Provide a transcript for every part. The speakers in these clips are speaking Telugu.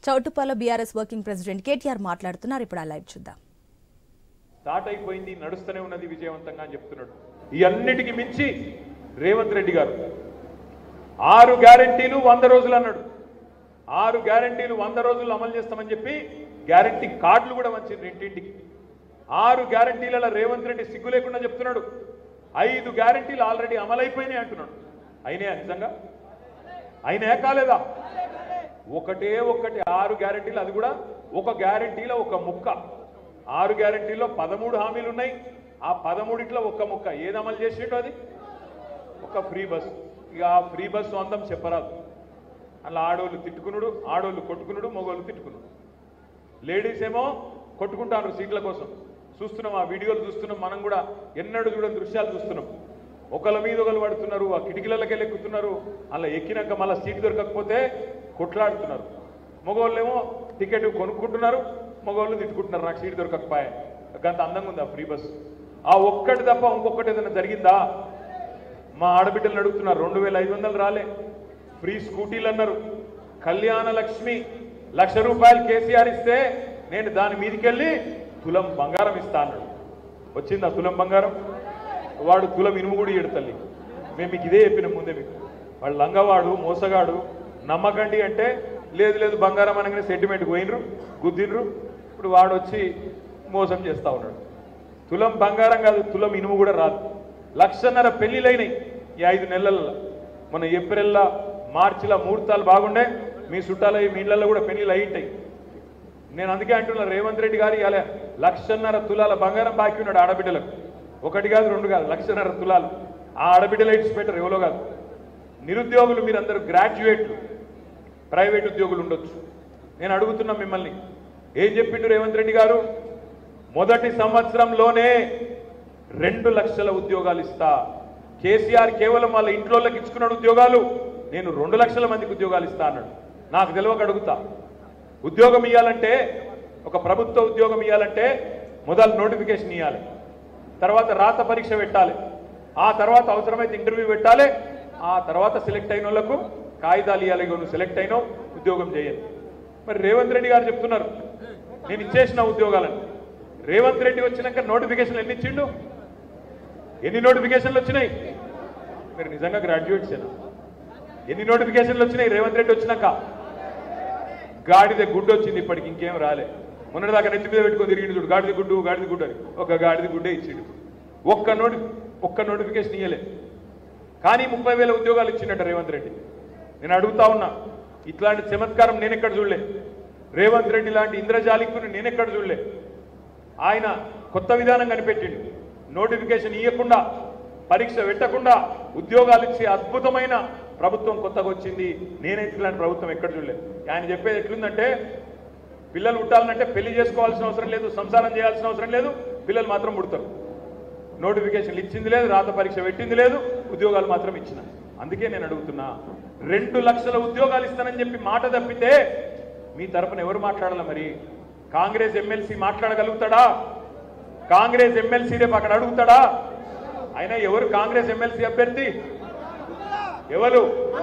చౌటుప్పల బీఆర్ఎస్ వర్కింగ్ ప్రెసిడెంట్ కేటీఆర్ మాట్లాడుతున్నారు ఇప్పుడు ఆ లైవ్ చూద్దాం స్టార్ట్ అయిపోయింది నడుస్తూనే ఉన్నది విజయవంతంగా అని చెప్తున్నాడు ఈ అన్నిటికి మించి రేవంత్ రెడ్డి గారు ఆరు గ్యారంటీలు వంద రోజులు అన్నాడు ఆరు గ్యారంటీలు వంద రోజులు అమలు చేస్తామని చెప్పి గ్యారంటీ కార్డులు కూడా వచ్చింది ఇంటింటికి ఆరు గ్యారంటీల రేవంత్ రెడ్డి సిగ్గు లేకుండా చెప్తున్నాడు ఐదు గ్యారంటీలు ఆల్రెడీ అమలైపోయినాయి అంటున్నాడు అయినాయా నిజంగా అయినాయా కాలేదా ఒకటే ఒకటి ఆరు గ్యారంటీలు అది కూడా ఒక గ్యారంటీలో ఒక ముక్క ఆరు గ్యారంటీలో పదమూడు హామీలు ఉన్నాయి ఆ పదమూడిట్లో ఒక్క ముక్క ఏది అమలు చేసేటో అది ఒక ఫ్రీ బస్ ఇక ఆ ఫ్రీ బస్సు అందం చెప్పరాదు అలా ఆడోళ్ళు తిట్టుకునుడు ఆడోళ్ళు కొట్టుకునుడు మగోళ్ళు తిట్టుకునుడు లేడీస్ ఏమో కొట్టుకుంటారు సీట్ల కోసం చూస్తున్నాం ఆ వీడియోలు చూస్తున్నాం మనం కూడా ఎన్నడూ చూడని దృశ్యాలు చూస్తున్నాం ఒకళ్ళ మీద ఒకళ్ళు పడుతున్నారు ఆ కిటికీలకి ఎక్కుతున్నారు అలా ఎక్కినాక మళ్ళీ సీట్ దొరకకపోతే కొట్లాడుతున్నారు మగవాళ్ళేమో టికెట్ కొనుక్కుంటున్నారు మగవాళ్ళు తిట్టుకుంటున్నారు నాకు సీట్ దొరకకపోయా గంత అందంగా ఉంది ఆ ఫ్రీ బస్ ఆ ఒక్కటి తప్ప ఇంకొకటి ఏదైనా జరిగిందా మా ఆడబిడ్డలను అడుగుతున్నారు రెండు వేల ఐదు వందలు రాలే ఫ్రీ స్కూటీలు అన్నారు కళ్యాణ లక్ష్మి లక్ష రూపాయలు కేసీఆర్ ఇస్తే నేను దాని మీదకెళ్ళి తులం బంగారం ఇస్తా అన్నాడు వచ్చిందా తులం బంగారం వాడు తులం ఇనుము కూడా ఇయ్యడు తల్లి మేము మీకు ఇదే చెప్పినాం ముందే మీకు వాడు లంగవాడు మోసగాడు నమ్మకండి అంటే లేదు లేదు బంగారం అనగానే సెంటిమెంట్ పోయినరు గుద్దినరు ఇప్పుడు వాడు వచ్చి మోసం చేస్తా ఉన్నాడు తులం బంగారం కాదు తులం ఇనుము కూడా రాదు లక్షన్నర పెళ్లిలైనాయి ఈ ఐదు నెలల్లో మన ఏప్రిల్లో మార్చిలో ముహూర్తాలు బాగుండే మీ చుట్టాల మీ ఇళ్లలో కూడా పెళ్లిలు అయి ఉంటాయి నేను అందుకే అంటున్నా రేవంత్ రెడ్డి గారు ఇవాళ లక్షన్నర తులాల బంగారం బాకీ ఉన్నాడు ఆడబిడ్డలకు ఒకటి కాదు రెండు కాదు లక్షన్నర తులాలు ఆ ఆడబిడ్డలు ఇట్స్ పెట్టరు ఎవరో కాదు నిరుద్యోగులు మీరందరూ గ్రాడ్యుయేట్లు ప్రైవేట్ ఉద్యోగులు ఉండొచ్చు నేను అడుగుతున్నా మిమ్మల్ని ఏం చెప్పిండు రేవంత్ రెడ్డి గారు మొదటి సంవత్సరంలోనే రెండు లక్షల ఉద్యోగాలు ఇస్తా కేసీఆర్ కేవలం వాళ్ళ ఇంట్లోకి ఇచ్చుకున్నాడు ఉద్యోగాలు నేను రెండు లక్షల మందికి ఉద్యోగాలు ఇస్తా అన్నాడు నాకు తెలియక అడుగుతా ఉద్యోగం ఇవ్వాలంటే ఒక ప్రభుత్వ ఉద్యోగం ఇవ్వాలంటే మొదలు నోటిఫికేషన్ ఇవ్వాలి తర్వాత రాత పరీక్ష పెట్టాలి ఆ తర్వాత అవసరమైతే ఇంటర్వ్యూ పెట్టాలి ఆ తర్వాత సెలెక్ట్ అయిన వాళ్ళకు కాగితాలు ఇవ్వాలి ఇగో నువ్వు సెలెక్ట్ అయినావు ఉద్యోగం చేయాలి మరి రేవంత్ రెడ్డి గారు చెప్తున్నారు నేను ఇచ్చేసిన ఉద్యోగాలని రేవంత్ రెడ్డి వచ్చినాక నోటిఫికేషన్ ఎన్ని ఇచ్చిండు ఎన్ని నోటిఫికేషన్లు వచ్చినాయి మీరు నిజంగా గ్రాడ్యుయేట్స్ ఎన్ని నోటిఫికేషన్లు వచ్చినాయి రేవంత్ రెడ్డి వచ్చినాక గాడిద గుడ్డు వచ్చింది ఇప్పటికి ఇంకేం రాలే మొన్నటిదాకా నెత్తి మీద పెట్టుకొని తిరిగిండు చూడు గాడిద గుడ్డు గాడిద గుడ్డు అని ఒక గాడిద గుడ్డే ఇచ్చిండు ఒక్క నోటి ఒక్క నోటిఫికేషన్ ఇయ్యలే కానీ ముప్పై వేల ఉద్యోగాలు ఇచ్చిండట రేవంత్ రెడ్డి నేను అడుగుతా ఉన్నా ఇట్లాంటి చమత్కారం నేనెక్కడ చూడలే రేవంత్ రెడ్డి లాంటి ఇంద్రజాలికుని నేనెక్కడ చూడలే ఆయన కొత్త విధానం కనిపెట్టిండు నోటిఫికేషన్ ఇవ్వకుండా పరీక్ష పెట్టకుండా ఉద్యోగాలు ఇచ్చే అద్భుతమైన ప్రభుత్వం కొత్తగా వచ్చింది నేనైతే ఇలాంటి ప్రభుత్వం ఎక్కడ చూడలేదు ఆయన చెప్పేది ఎట్లుందంటే పిల్లలు పుట్టాలంటే పెళ్లి చేసుకోవాల్సిన అవసరం లేదు సంసారం చేయాల్సిన అవసరం లేదు పిల్లలు మాత్రం పుడతారు నోటిఫికేషన్లు ఇచ్చింది లేదు రాత పరీక్ష పెట్టింది లేదు ఉద్యోగాలు మాత్రం ఇచ్చిన అందుకే నేను అడుగుతున్నా రెండు లక్షల ఉద్యోగాలు ఇస్తానని చెప్పి మాట తప్పితే మీ తరపున ఎవరు మాట్లాడాలి మరి కాంగ్రెస్ ఎమ్మెల్సీ మాట్లాడగలుగుతాడా కాంగ్రెస్ ఎమ్మెల్సీ రేపు అక్కడ అడుగుతాడా అయినా ఎవరు కాంగ్రెస్ ఎమ్మెల్సీ అభ్యర్థి ఎవరు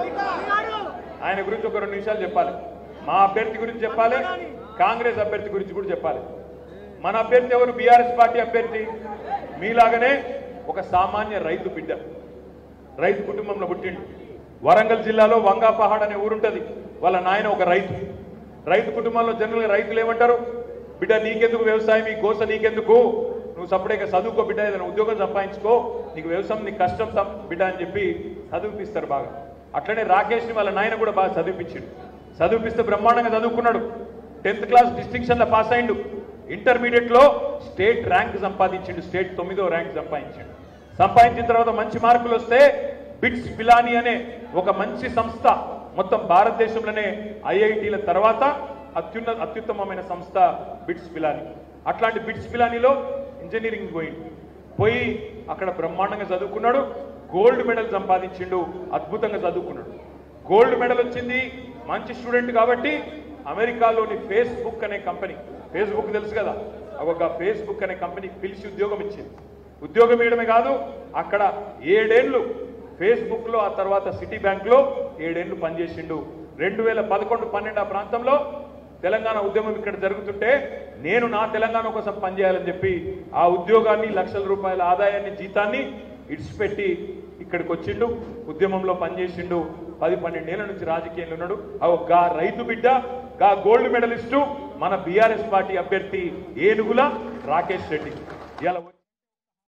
ఆయన గురించి ఒక రెండు నిమిషాలు చెప్పాలి మా అభ్యర్థి గురించి చెప్పాలి కాంగ్రెస్ అభ్యర్థి గురించి కూడా చెప్పాలి మన అభ్యర్థి ఎవరు బీఆర్ఎస్ పార్టీ అభ్యర్థి మీలాగనే ఒక సామాన్య రైతు బిడ్డ రైతు కుటుంబంలో పుట్టిండు వరంగల్ జిల్లాలో వంగాపహాడ్ అనే ఊరుంటది వాళ్ళ నాయన ఒక రైతు రైతు కుటుంబంలో జనరల్గా రైతులు ఏమంటారు బిడ్డ నీకెందుకు వ్యవసాయం ఈ గోస నీకెందుకు నువ్వు సపరేట్గా చదువుకో బిడ్డ ఏదైనా ఉద్యోగం సంపాదించుకో నీకు వ్యవసాయం నీకు కష్టం సం- బిడ్డ అని చెప్పి చదివిపిస్తారు బాగా అట్లనే రాకేష్ని వాళ్ళ నాయన కూడా బాగా చదివిపించిండు చదివిపిస్తే బ్రహ్మాండంగా చదువుకున్నాడు టెన్త్ క్లాస్ డిస్టింక్షన్లో పాస్ అయిండు ఇంటర్మీడియట్ లో స్టేట్ ర్యాంక్ సంపాదించిండు స్టేట్ తొమ్మిదో ర్యాంక్ సంపాదించిండు సంపాదించిన తర్వాత మంచి మార్కులు వస్తే బిట్స్ పిలాని అనే ఒక మంచి సంస్థ మొత్తం భారతదేశంలోనే ఐఐటీల తర్వాత అత్యున్న అత్యుత్తమమైన సంస్థ బిట్స్ పిలాని అట్లాంటి బిట్స్ పిలానిలో ఇంజనీరింగ్ పోయిండు పోయి అక్కడ బ్రహ్మాండంగా చదువుకున్నాడు గోల్డ్ మెడల్ సంపాదించిండు అద్భుతంగా చదువుకున్నాడు గోల్డ్ మెడల్ వచ్చింది మంచి స్టూడెంట్ కాబట్టి అమెరికాలోని ఫేస్బుక్ అనే కంపెనీ ఫేస్బుక్ తెలుసు కదా ఒక ఫేస్బుక్ అనే కంపెనీ పిలిచి ఉద్యోగం ఇచ్చింది ఉద్యోగం ఇవ్వడమే కాదు అక్కడ ఏడేళ్లు ఫేస్బుక్ లో ఆ తర్వాత సిటీ బ్యాంక్ లో ఏడేళ్లు పనిచేసిండు రెండు వేల పదకొండు పన్నెండు ఆ ప్రాంతంలో తెలంగాణ ఉద్యమం ఇక్కడ జరుగుతుంటే నేను నా తెలంగాణ కోసం పనిచేయాలని చెప్పి ఆ ఉద్యోగాన్ని లక్షల రూపాయల ఆదాయాన్ని జీతాన్ని ఇడిచిపెట్టి ఇక్కడికి వచ్చిండు ఉద్యమంలో పనిచేసిండు పది పన్నెండేళ్ల నుంచి రాజకీయంలో ఉన్నాడు అవు గా రైతు బిడ్డ గా గోల్డ్ మెడలిస్టు మన బీఆర్ఎస్ పార్టీ అభ్యర్థి ఏనుగుల రాకేష్ రెడ్డి ఇలా